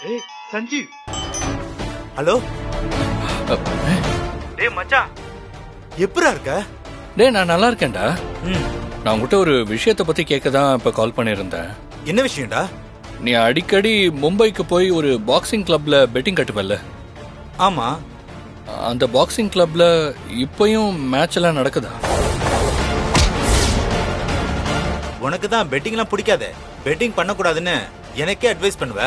ஏய் சஞ்சீவ் ஹலோ டேய் மச்சான் எப்படா இருக்க டேய் நான் நல்லா இருக்கேன்டா ம் நான் உங்ககிட்ட ஒரு விஷயத்தை பத்தி கேட்க தான் இப்ப கால் பண்ணியிருந்தேன் என்ன விஷயம்டா நீ அடிக்கடி மும்பைக்கு போய் ஒரு பாக்ஸிங் கிளப்ல பெட்டிங் கட்டுவல்ல ஆமா அந்த பாக்ஸிங் கிளப்ல இப்பயும் மேட்ச் எல்லாம் நடக்குதா உனக்கு தான் பெட்டிங்லாம் பிடிக்காதே பெட்டிங் பண்ணக்கூடாதுன்னு எனக்கே அட்வைஸ் பண்ணுவ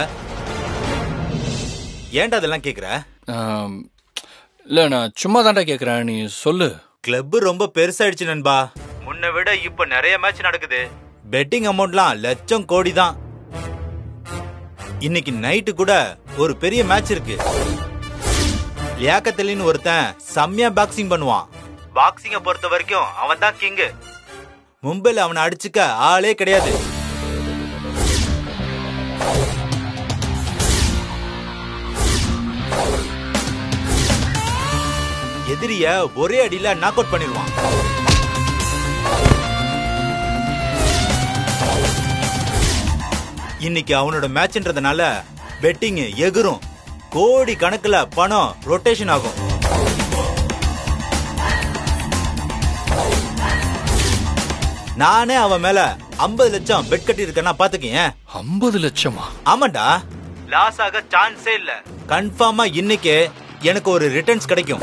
ஏன்டா அதெல்லாம் கேக்குற ஆம், இல்ல நான் சும்மா தான்டா கேக்குறேன் நீ சொல்லு கிளப் ரொம்ப பெருசாயிடுச்சு நண்பா முன்ன விட இப்ப நிறைய மேட்ச் நடக்குது பெட்டிங் அமௌண்ட்லாம் லட்சம் கோடி தான் இன்னைக்கு நைட்டு கூட ஒரு பெரிய மேட்ச் இருக்கு லியாக்கத்தலின்னு ஒருத்தன் செம்மையா பாக்ஸிங் பண்ணுவான் பாக்ஸிங்க பொறுத்த வரைக்கும் அவன் தான் கிங்கு மும்பைல அவனை அடிச்சுக்க ஆளே கிடையாது எதிரிய ஒரே அடியில நாக் அவுட் பண்ணிடுவான் இன்னைக்கு அவனோட மேட்ச்ன்றதுனால பெட்டிங் எகுரும் கோடி கணக்குல பணம் ரொட்டேஷன் ஆகும் நானே அவன் மேல 50 லட்சம் பெட் கட்டி இருக்கேன்னா பாத்துக்கேன் ஐம்பது லட்சமா ஆமாண்டா லாஸ் ஆக சான்ஸே இல்ல கன்ஃபார்மா இன்னைக்கு எனக்கு ஒரு ரிட்டர்ன்ஸ் கிடைக்கும்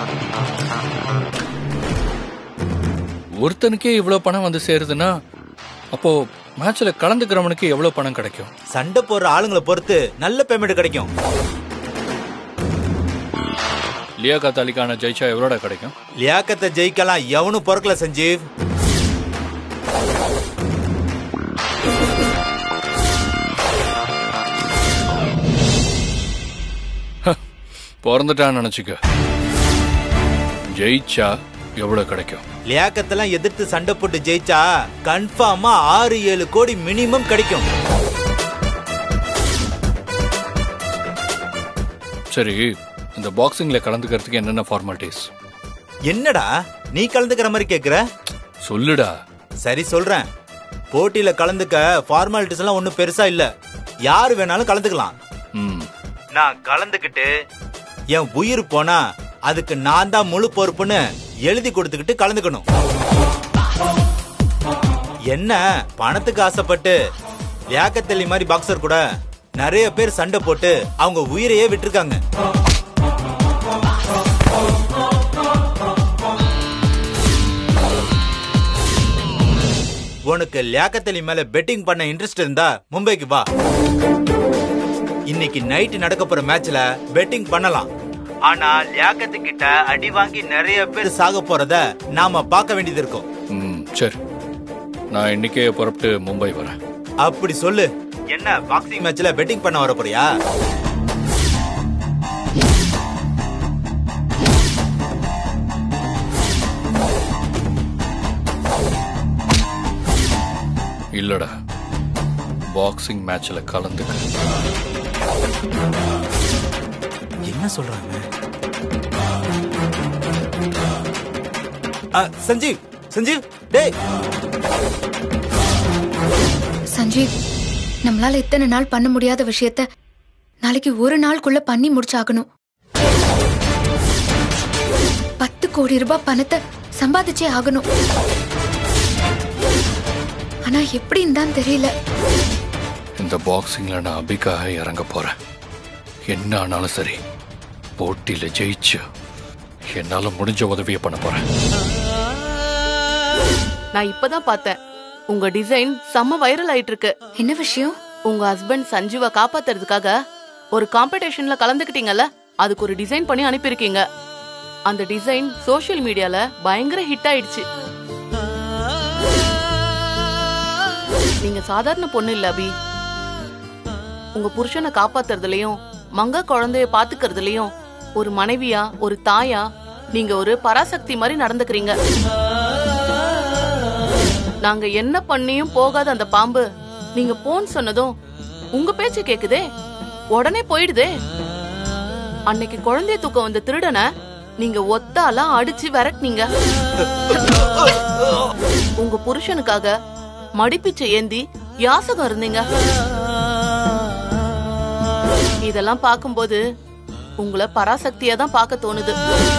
ஒருத்தனுக்கே இவ்வளவு பணம் வந்து சேருதுன்னா அப்போ மேட்ச்ல கலந்துக்கிறவனுக்கு எவ்வளவு பணம் கிடைக்கும் சண்டை போடுற ஆளுங்களை பொறுத்து நல்ல பேமெண்ட் கிடைக்கும் லியாகத் அலிக்கான ஜெயிச்சா எவ்வளோடா கிடைக்கும் லியாக்கத்தை ஜெயிக்கலாம் எவனும் பொறுக்கல சஞ்சீவ் பிறந்துட்டான்னு நினைச்சுக்க ஜெயிச்சா எவ்வளவு கிடைக்கும் லியாக்கத்தெல்லாம் எதிர்த்து சண்டை போட்டு ஜெயிச்சா கன்ஃபார்மா ஆறு ஏழு கோடி மினிமம் கிடைக்கும் சரி இந்த பாக்ஸிங்ல கலந்துக்கிறதுக்கு என்னென்ன ஃபார்மாலிட்டிஸ் என்னடா நீ கலந்துக்கிற மாதிரி கேக்குற சொல்லுடா சரி சொல்றேன் போட்டியில கலந்துக்க ஃபார்மாலிட்டிஸ் எல்லாம் ஒண்ணும் பெருசா இல்ல யாரு வேணாலும் கலந்துக்கலாம் ம் நான் கலந்துக்கிட்டு என் உயிர் போனா அதுக்கு நான் தான் முழு பொறுப்புன்னு எழுதி கொடுத்துக்கிட்டு கலந்துக்கணும் என்ன பணத்துக்கு ஆசைப்பட்டு வியாக்கத்தள்ளி மாதிரி பாக்ஸர் கூட நிறைய பேர் சண்டை போட்டு அவங்க உயிரையே விட்டிருக்காங்க உனக்கு லியாக்கத்தலி மேல பெட்டிங் பண்ண இன்ட்ரெஸ்ட் இருந்தா மும்பைக்கு வா இன்னைக்கு நைட் நடக்க போற மேட்ச்ல பெட்டிங் பண்ணலாம் ஆனா லியாக்கத்து கிட்ட அடி வாங்கி நிறைய பேர் சாக போறத நாம பார்க்க வேண்டியது இருக்கும் ம் சரி நான் இன்னைக்கே புறப்பட்டு மும்பை வரேன் அப்படி சொல்லு என்ன பாக்ஸிங் மேட்ச்ல பெட்டிங் பண்ண வர போறியா இல்லடா பாக்ஸிங் மேட்ச்ல கலந்துக்க என்ன சொல்றாங்க ஆ, சஞ்சீவ் சஞ்சீவ் டேய் சஞ்சீவ் நம்மளால இத்தனை நாள் பண்ண முடியாத விஷயத்த நாளைக்கு ஒரு நாளுக்குள்ள பண்ணி முடிச்சாகணும் பத்து கோடி ரூபாய் பணத்தை சம்பாதிச்சே ஆகணும் ஆனா எப்படின்னு தான் தெரியல இந்த பாக்ஸிங்ல நான் அபிக்காக இறங்க போறேன் என்ன ஆனாலும் சரி போட்டியில ஜெயிச்சு என்னால முடிஞ்ச உதவியை பண்ண போறேன் நான் இப்பதான் பார்த்தேன் உங்க டிசைன் செம்ம வைரல் ஆயிட்டு இருக்கு என்ன விஷயம் உங்க ஹஸ்பண்ட் சஞ்சுவை காப்பாத்துறதுக்காக ஒரு காம்படிஷன்ல கலந்துக்கிட்டீங்கல்ல அதுக்கு ஒரு டிசைன் பண்ணி அனுப்பியிருக்கீங்க அந்த டிசைன் சோஷியல் மீடியால பயங்கர ஹிட் ஆயிடுச்சு நீங்க சாதாரண பொண்ணு இல்ல அபி உங்க புருஷனை காப்பாத்துறதுலயும் மங்க குழந்தைய பாத்துக்கிறதுலயும் ஒரு மனைவியா ஒரு தாயா நீங்க ஒரு பராசக்தி மாதிரி நடந்துக்கிறீங்க நாங்க என்ன பண்ணியும் போகாத அந்த பாம்பு நீங்க போன்னு சொன்னதும் உங்க பேச்சு கேக்குதே உடனே போயிடுதே அன்னைக்கு குழந்தைய தூக்க வந்த திருடனை நீங்க ஒத்தாலா அடிச்சு விரட்டினீங்க உங்க புருஷனுக்காக மடிப்பிச்சை ஏந்தி யாசகம் இருந்தீங்க இதெல்லாம் பார்க்கும்போது உங்களை பராசக்தியா தான் பார்க்க தோணுது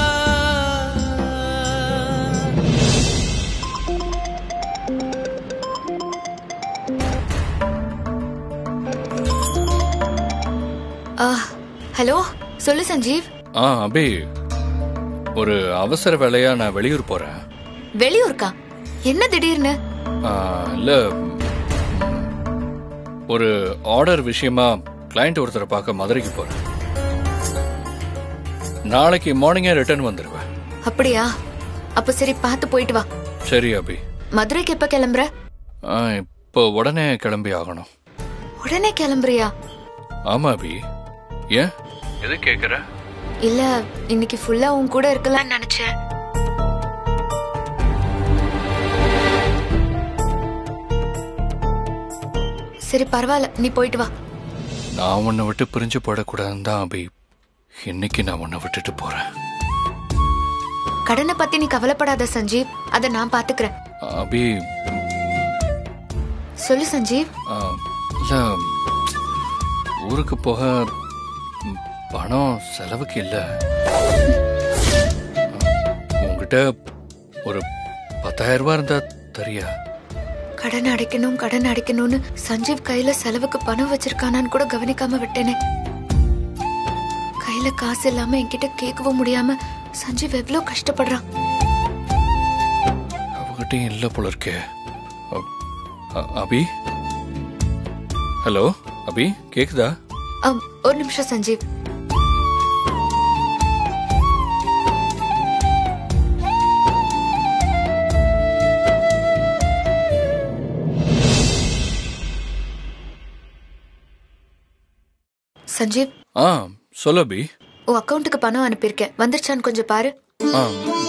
ஆ, ஹலோ சொல்லு சஞ்சீவ் ஆ அபி ஒரு அவசர வேலையா நான் வெளியூர் போறேன் வெளியூருக்கா என்ன திடீர்னு ஆ, இல்ல ம், ஒரு ஆர்டர் விஷயமா கிளையண்ட் ஒருத்தரை பார்க்க மதுரைக்கு போறேன் நாளைக்கு மார்னிங்கே ரிட்டர்ன் வந்துடுவேன் அப்படியா அப்ப சரி பார்த்து போயிட்டு வா சரி அபி மதுரைக்கு எப்ப கிளம்புற ஆ, இப்போ உடனே கிளம்பி ஆகணும் உடனே கிளம்புறியா ஆமா அபி ஏன் எது கேக்குற இல்ல இன்னைக்கு ஃபுல்லா உன் கூட இருக்கலாம்னு நினைச்சேன் சரி பரவாயில்ல நீ போயிட்டு வா நான் உன்னை விட்டு பிரிஞ்சு போடக்கூடாதுன்னு தான் அபி இன்னைக்கு நான் உன்னை விட்டுட்டு போறேன் கடனை பத்தி நீ கவலைப்படாத சஞ்சீவ் அதை நான் பாத்துக்கிறேன் அபி சொல்லு சஞ்சீவ் ஆ, இல்ல ஊருக்கு போக ம், பணம் செலவுக்கு இல்ல உங்ககிட்ட ஒரு பத்தாயிரம் ரூபாய் இருந்தா தரியா கடன் அடைக்கணும் கடன் அடைக்கணும்னு சஞ்சீவ் கையில செலவுக்கு பணம் வச்சிருக்கானான்னு கூட கவனிக்காம விட்டேனே கையில காசு இல்லாம என்கிட்ட கேட்கவும் முடியாம சஞ்சீவ் எவ்வளவு கஷ்டப்படுறான் அவகிட்டையும் இல்ல போல இருக்கே அ- அ- அபி ஹலோ அபி கேக்குதா அம், ஒரு நிமிஷம் சஞ்சீவ் சஞ்சீவ் ஆ சொல்லு அபி உன் அக்கவுண்ட்டுக்கு பணம் அனுப்பியிருக்கேன் வந்துருச்சான்னு கொஞ்சம் பாரு ஆ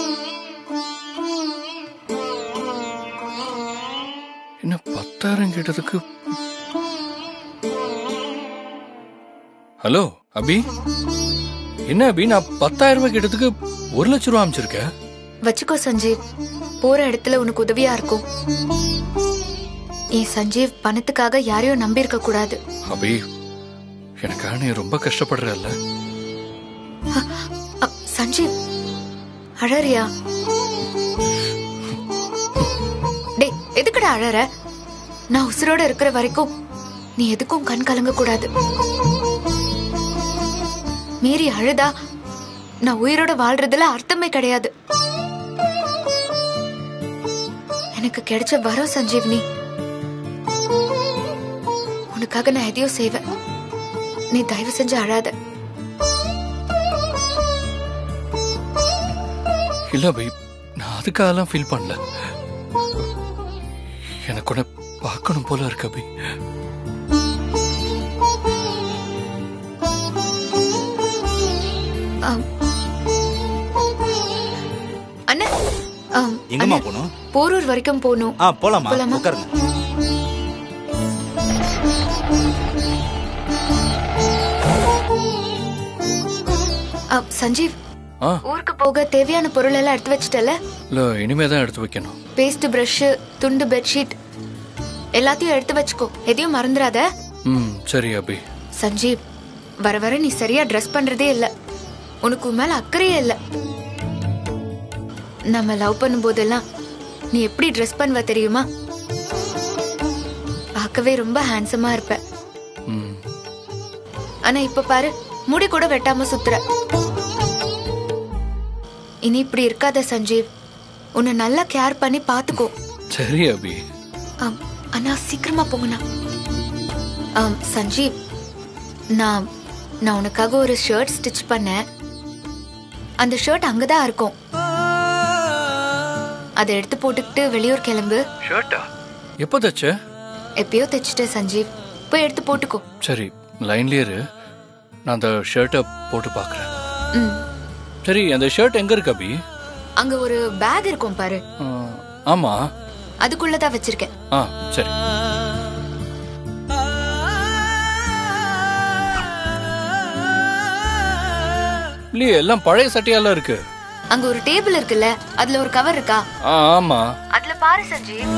என்ன பத்தாயிரம் கேட்டதுக்கு ஹலோ அபி என்ன அபி நான் பத்தாயிரம் ரூபாய் கேட்டதுக்கு ஒரு லட்ச ரூபா அமைச்சிருக்கேன் வச்சுக்கோ சஞ்சீவ் போற இடத்துல உனக்கு உதவியா இருக்கும் ஏன் சஞ்சீவ் பணத்துக்காக யாரையும் நம்பி இருக்க கூடாது அபி எனக்காக நீ ரொம்ப கஷ்டப்படுறல்ல அ, சஞ்சீவ் அழறியா டேய் எதுக்குடா அழற நான் உசுரோட இருக்கிற வரைக்கும் நீ எதுக்கும் கண் கலங்க கூடாது மீறி அழுதா நான் உயிரோட வாழ்றதுல அர்த்தமே கிடையாது எனக்கு கிடைச்ச வரம் சஞ்சீவ்னி உனக்காக நான் எதையும் செய்வேன் நீ தயவு செஞ்சு அழாத இல்ல அபி நான் அதுக்காகலாம் ஃபீல் பண்ணல எனக்கு உன்னை பார்க்கணும் போல இருக்கு அபி ஆம். அண்ணா ஆம், எங்கம்மா அண்ணா, போகணும் போரூர் வரைக்கும் போகணும் ஆ போலாமா போலாமா? உட்காருங்க ஆ, சஞ்சீவ் ஆ ஊருக்கு போக தேவையான பொருள் எல்லாம் எடுத்து வச்சிட்டல இல்ல இனிமே தான் எடுத்து வைக்கணும் பேஸ்ட் பிரஷ் துண்டு பெட்ஷீட் எல்லாத்தையும் எடுத்து வச்சுக்கோ எதையும் மறந்துடாத ம் சரி அபி சஞ்சீவ் வர வர நீ சரியா ட்ரெஸ் பண்றதே இல்ல உனக்கு உன் மேல அக்கறையே இல்ல நம்ம லவ் பண்ணும் போதெல்லாம் நீ எப்படி ட்ரெஸ் பண்ணுவ தெரியுமா பார்க்கவே ரொம்ப ஹேண்ட்ஸமா இருப்ப ம் ஆனா இப்ப பாரு முடி கூட வெட்டாம சுத்துற இனி இப்படி இருக்காத சஞ்சீவ் உன்னை நல்லா கேர் பண்ணி பாத்துக்கோ சரி அபி ஆம், அண்ணா சீக்கிரமா போங்கண்ணா ஆம், சஞ்சீவ் நான் நான் உனக்காக ஒரு ஷர்ட் ஸ்டிச் பண்ணேன் அந்த ஷர்ட் அங்கதான் இருக்கும் அதை எடுத்து போட்டுக்கிட்டு வெளியூர் கிளம்பு ஷர்ட்டா எப்போ தச்ச எப்பயோ தைச்சிட்டேன் சஞ்சீவ் போய் எடுத்து போட்டுக்கோ சரி லைன்லயே இரு நான் அந்த ஷர்ட்டை போட்டு பார்க்கறேன் ம் சரி அந்த ஷர்ட் எங்க இருக்கு அபி அங்க ஒரு பேக் இருக்கும் பாரு ஆ, ஆமா அதுக்குள்ளதான் வச்சிருக்கேன் ஆ சரி இல்லையே எல்லாம் பழைய சட்டையெல்லாம் இருக்கு அங்க ஒரு டேபிள் இருக்குல்ல அதுல ஒரு கவர் இருக்கா ஆ ஆமா அதுல பாரு சஞ்சீவ்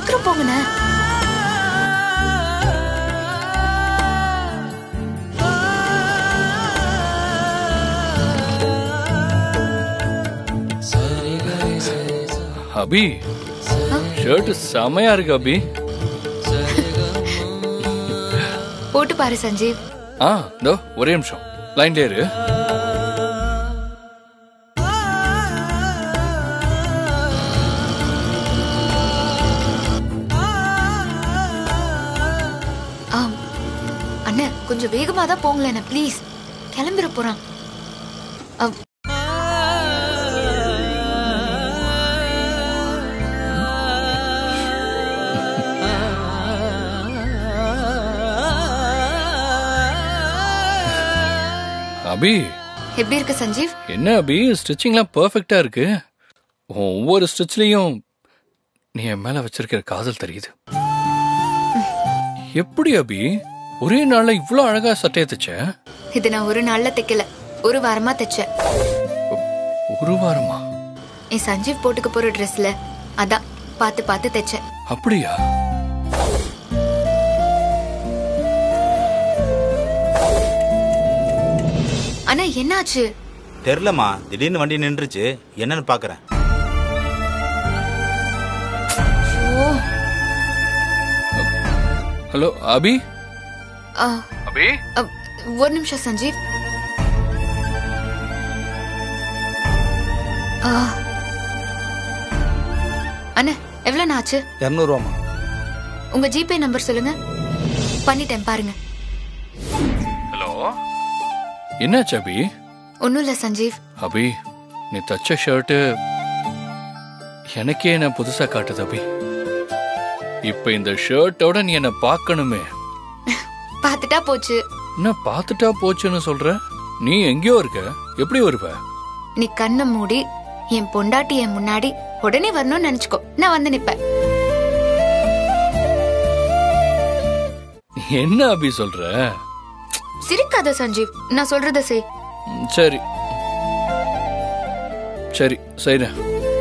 சீக்கிரம் போங்கண்ணே அபி ஷர்ட் செமையா இருக்கு அபி போட்டு பாரு சஞ்சீவ் ஆ இதோ ஒரே நிமிஷம் லைன்ல இரு ஆம் அண்ணே கொஞ்சம் வேகமா தான் போங்களேண்ணே ப்ளீஸ் கிளம்பிட போறான் அம், அபி எப்படி இருக்கு சஞ்சீவ் என்ன அபி ஸ்டிச்சிங்லாம் பெர்ஃபெக்ட்டா இருக்கு உன் ஒவ்வொரு ஸ்டிச்லயும் நீ என் மேல வச்சிருக்கிற காதல் தெரியுது எப்படி அபி ஒரே நாள்ல இவ்ளோ அழகா சட்டையை தைச்ச இது நான் ஒரு நாள்ல தைக்கல ஒரு வாரமா தைச்சேன் ஒரு வாரமா என் சஞ்சீவ் போட்டுக்க போற ட்ரெஸ்ல அதான் பார்த்து பார்த்து தைச்சேன் அப்படியா அண்ணா என்னாச்சு தெரிலம்மா திடீர்னு வண்டி நின்றுச்சு என்னன்னு பாக்குறேன் ஐயோ. ஹலோ அபி ஆ, அபி அ, ஒரு நிமிஷம் சஞ்சீவ் ஆ. அண்ணா எவ்வளவு ஆச்சு இரநூறுவாமா உங்க ஜிபே நம்பர் சொல்லுங்க பண்ணிட்டேன் பாருங்க ஹலோ என்னாச்சு அபி ஒன்னும் இல்ல சஞ்சீவ் அபி நீ தச்ச ஷர்ட்டு எனக்கே என்ன புதுசா காட்டுது அபி இப்ப இந்த ஷர்ட்டோட நீ என்ன பார்க்கணுமே பார்த்துட்டா போச்சு என்ன பார்த்துட்டா போச்சுன்னு சொல்ற நீ எங்கேயோ இருக்க எப்படி வருவ நீ கண்ணை மூடி என் பொண்டாட்டி என் முன்னாடி உடனே வரணும்னு நினைச்சுக்கோ நான் வந்து நிப்பேன் என்ன அபி சொல்ற சிரிக்காத சஞ்சீவ் நான் சொல்றத செய் ம், சரி சரி செய்றேன்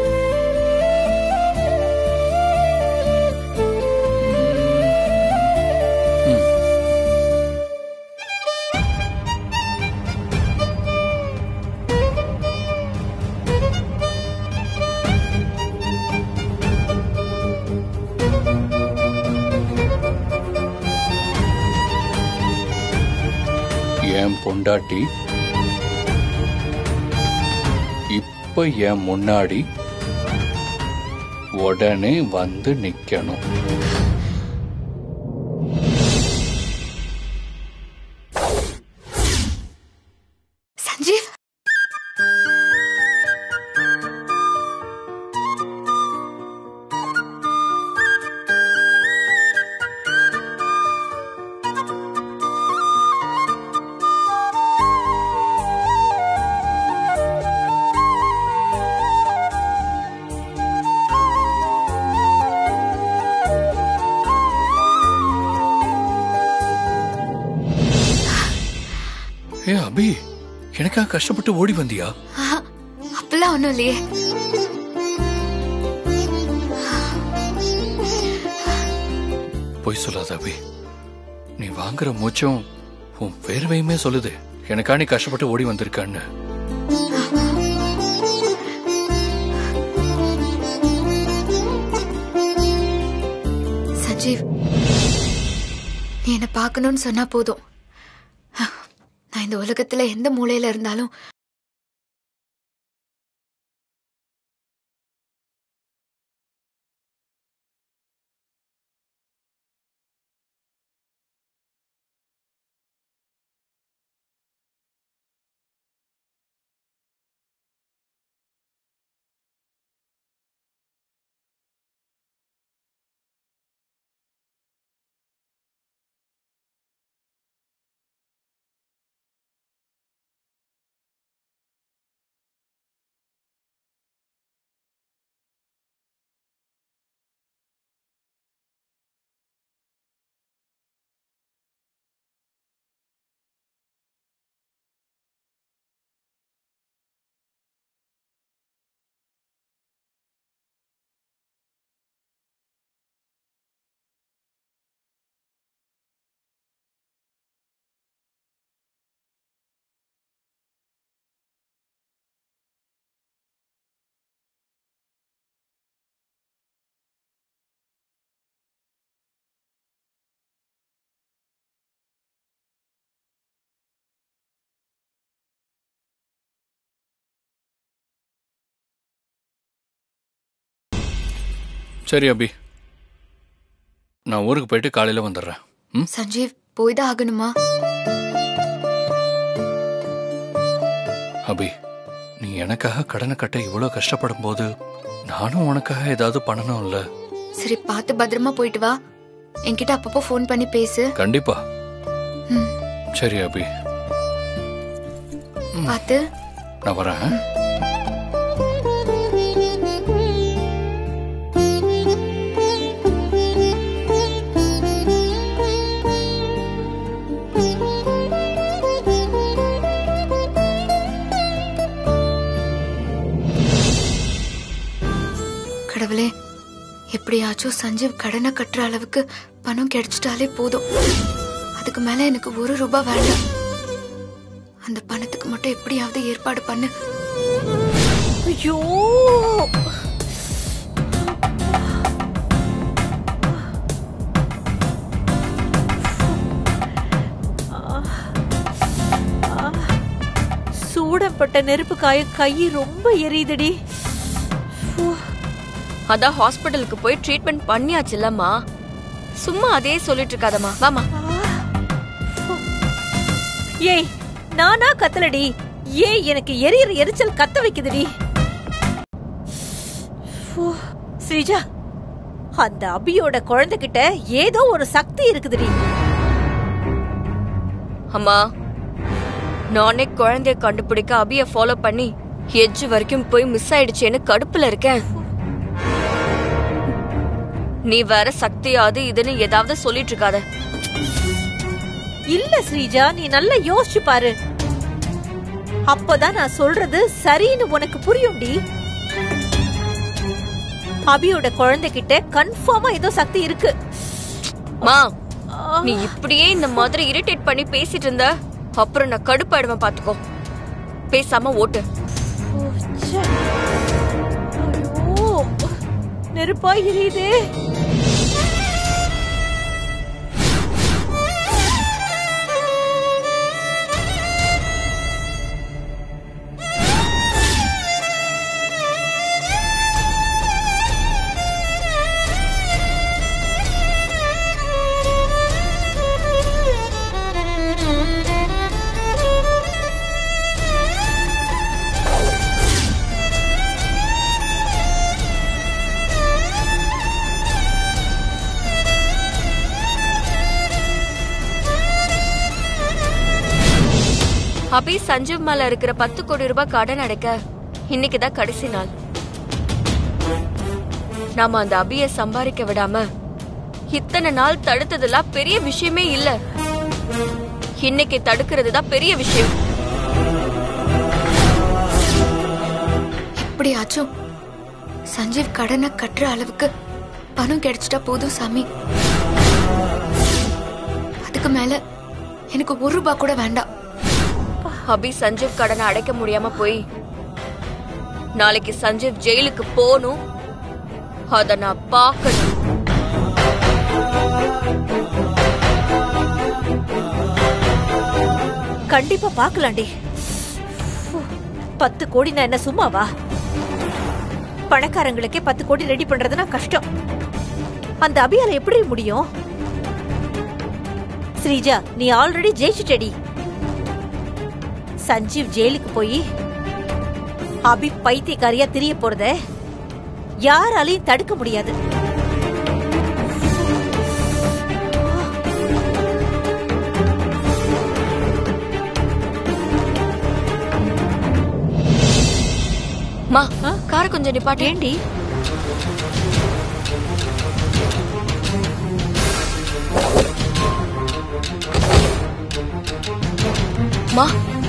ம். என் பொண்டாட்டி இப்ப என் முன்னாடி உடனே வந்து நிக்கணும் சஞ்சீவ் ஏ அபி எனக்கா கஷ்டப்பட்டு ஓடி வந்தியா ஆஹா, அப்பெல்லாம் ஒண்ணும் இல்லையே பொய் சொல்லாத அபி நீ வாங்குற மூச்சும் உன் வேர்வையுமே சொல்லுது எனக்கா நீ கஷ்டப்பட்டு ஓடி வந்திருக்கான்னு சஞ்சீவ் நீ என்ன பார்க்கணும்னு சொன்னா போதும் நான் இந்த உலகத்துல எந்த மூலையில இருந்தாலும் சரி அபி நான் ஊருக்கு போயிட்டு காலையில வந்துடுறேன் ம் சஞ்சீவ் போய் தான் ஆகணுமா அபி நீ எனக்காக கடனை கட்ட இவ்வளோ கஷ்டப்படும் போது நானும் உனக்காக ஏதாவது பண்ணணும்ல சரி பார்த்து பத்திரமா போயிட்டு வா என்கிட்ட அப்பப்போ ஃபோன் பண்ணி பேசு கண்டிப்பா ம், சரி அபி பார்த்து நான் வரேன் கடவுளே எப்படியாச்சும் சஞ்சீவ் கடனை கட்டுற அளவுக்கு பணம் கிடைச்சிட்டாலே போதும் அதுக்கு மேல எனக்கு ஒரு ரூபாய் வேண்டாம் அந்த பணத்துக்கு மட்டும் எப்படியாவது ஏற்பாடு பண்ணு ஐயோ சூடப்பட்ட நெருப்பு காய கை ரொம்ப எரியுதுடி அதான் ஹாஸ்பிட்டலுக்கு போய் ட்ரீட்மெண்ட் பண்ணியாச்சுல்லம்மா சும்மா அதே சொல்லிட்டு இருக்காதம்மா வாமா ஏய் நானா கத்தலடி ஏய் எனக்கு எரியற எரிச்சல் கத்த வைக்குதுடி ஃபு, ஸ்ரீஜா அந்த அபியோட குழந்தைகிட்ட ஏதோ ஒரு சக்தி இருக்குதுடி அம்மா நானே குழந்தைய கண்டுபிடிக்க அபிய ஃபாலோ பண்ணி எட்ஜ் வரைக்கும் போய் மிஸ் ஆயிடுச்சேன்னு கடுப்புல இருக்கேன் நீ வேற சக்தியாது இதுன்னு ஏதாவது சொல்லிட்டு இருக்காத இல்ல ஸ்ரீஜா நீ நல்லா யோசிச்சு பாரு அப்பதான் நான் சொல்றது சரின்னு உனக்கு புரியும்டி அபியோட குழந்தைகிட்ட கன்ஃபார்மா ஏதோ சக்தி இருக்கு மா நீ இப்படியே இந்த மாதிரி இரிட்டேட் பண்ணி பேசிட்டு இருந்த அப்புறம் நான் கடுப்பாயிடுவேன் பாத்துக்கோ பேசாம ஓட்டு ஓ, ச்சே. ஐயோ, நெருப்பா எரியுதே அபி சஞ்சீவ் மேல இருக்கிற பத்து கோடி ரூபாய் கடன் அடைக்க இன்னைக்குதான் கடைசி நாள் நாம அந்த அபிய சம்பாதிக்க விடாம இத்தனை நாள் தடுத்ததெல்லாம் பெரிய விஷயமே இல்ல இன்னைக்கு தடுக்கிறது தான் பெரிய விஷயம் எப்படியாச்சும் சஞ்சீவ் கடனை கட்டுற அளவுக்கு பணம் கிடைச்சிட்டா போதும் சாமி அதுக்கு மேல எனக்கு ஒரு ரூபாய் கூட வேண்டாம் அபி சஞ்சீவ் கடனை அடைக்க முடியாம போய் நாளைக்கு சஞ்சீவ் ஜெயிலுக்கு போகணும் அத நான் பார்க்கணும் கண்டிப்பா பாக்கலாண்டி பத்து கோடி நான் என்ன சும்மாவா பணக்காரங்களுக்கே பத்து கோடி ரெடி பண்றதுனா கஷ்டம் அந்த அபியால எப்படி முடியும் ஸ்ரீஜா நீ ஆல்ரெடி ஜெயிச்சுட்டடி சஞ்சீவ் ஜெயிலுக்கு போய் அபி பைத்தியக்காரியா திரிய போறத யாராலையும் தடுக்க முடியாது மா கார கொஞ்சம் நிப்பாட்டு ஏண்டி மா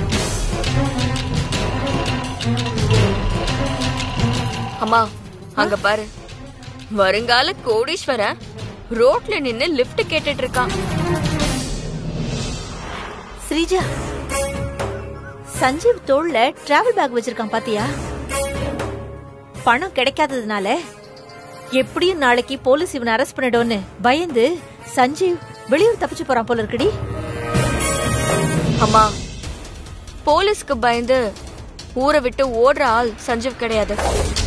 அம்மா அங்க பாரு வருங்கால கோடீஸ்வரன் ரோட்ல நின்னு லிஃப்ட் கேட்டுட்டு இருக்கான் ஸ்ரீஜா சஞ்சீவ் தோள்ல டிராவல் பேக் வச்சிருக்கான் பாத்தியா பணம் கிடைக்காததுனால எப்படியும் நாளைக்கு போலீஸ் இவனை அரெஸ்ட் பண்ணிடும்னு பயந்து சஞ்சீவ் வெளியூர் தப்பிச்சு போறான் போல இருக்குடி அம்மா போலீஸ்க்கு பயந்து ஊரை விட்டு ஓடுற ஆள் சஞ்சீவ் கிடையாது